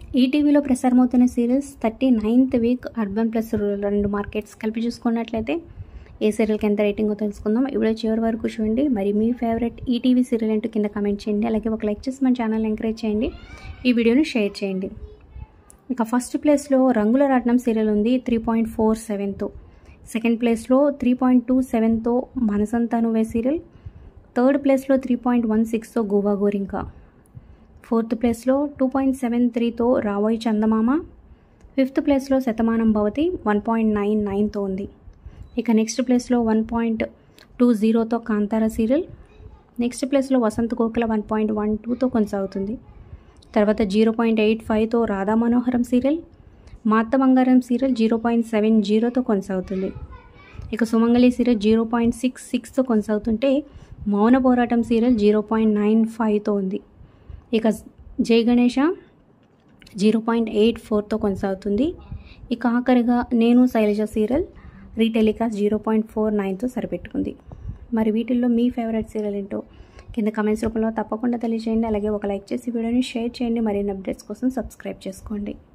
ఈటీవీలో ప్రసారమవుతున్న serials thirty ninth week urban plus rural రెండు మార్కెట్స్ కలిపి చూసుకున్నట్లయితే ఏ సీరియల్కి ఎంత రేటింగో తెలుసుకుందాం ఇప్పుడు చివరి వరకు చూడండి మరి మీ ఫేవరెట్ ఈటీవీ సీరియల్ ఏంటో కింద కమెంట్ చేయండి అలాగే ఒక లైక్ చేసి మన ఛానల్ ఎంకరేజ్ చేయండి ఈ వీడియోని షేర్ చేయండి ఇక ఫస్ట్ ప్లేస్లో రంగుల రాట్నం సీరియల్ ఉంది త్రీ పాయింట్ ఫోర్ సెవెన్తో సెకండ్ ప్లేస్లో త్రీ పాయింట్ టూ సెవెన్తో మనసంతా నువ్వే సీరియల్ థర్డ్ ప్లేస్లో త్రీ పాయింట్ వన్ సిక్స్తో గోవా గోరింకా ఫోర్త్ ప్లేస్లో టూ పాయింట్ సెవెన్ త్రీతో రావోయ్ చందమామ ఫిఫ్త్ ప్లేస్లో శతమానం భవతి వన్ పాయింట్ నైన్ నైన్తో ఉంది ఇక నెక్స్ట్ ప్లేస్లో వన్ పాయింట్ టూ జీరోతో కాంతార సీరియల్ నెక్స్ట్ ప్లేస్లో Vasanta Kokila one point one టూతో కొనసాగుతుంది తర్వాత జీరో పాయింట్ ఎయిట్ ఫైవ్తో Radha Manoharam serial Maata Bangaram serial zero point seven జీరోతో కొనసాగుతుంది ఇక Sumangali serial zero point six సిక్స్తో కొనసాగుతుంటే Mouna Poratam serial zero point nine ఫైవ్తో ఉంది ఇక Jai Ganesha zero point eight ఫోర్తో కొనసాగుతుంది ఇక ఆఖరిగా Nenu Shailaja serial retelecast zero point four నైన్తో సరిపెట్టుకుంది మరి వీటిల్లో మీ ఫేవరెట్ సీరియల్ ఏంటో కింద కమెంట్స్ రూపంలో తప్పకుండా తెలియజేయండి అలాగే ఒక లైక్ చేసి వీడియోని షేర్ చేయండి మరిన్ని అప్డేట్స్ కోసం సబ్స్క్రైబ్ చేసుకోండి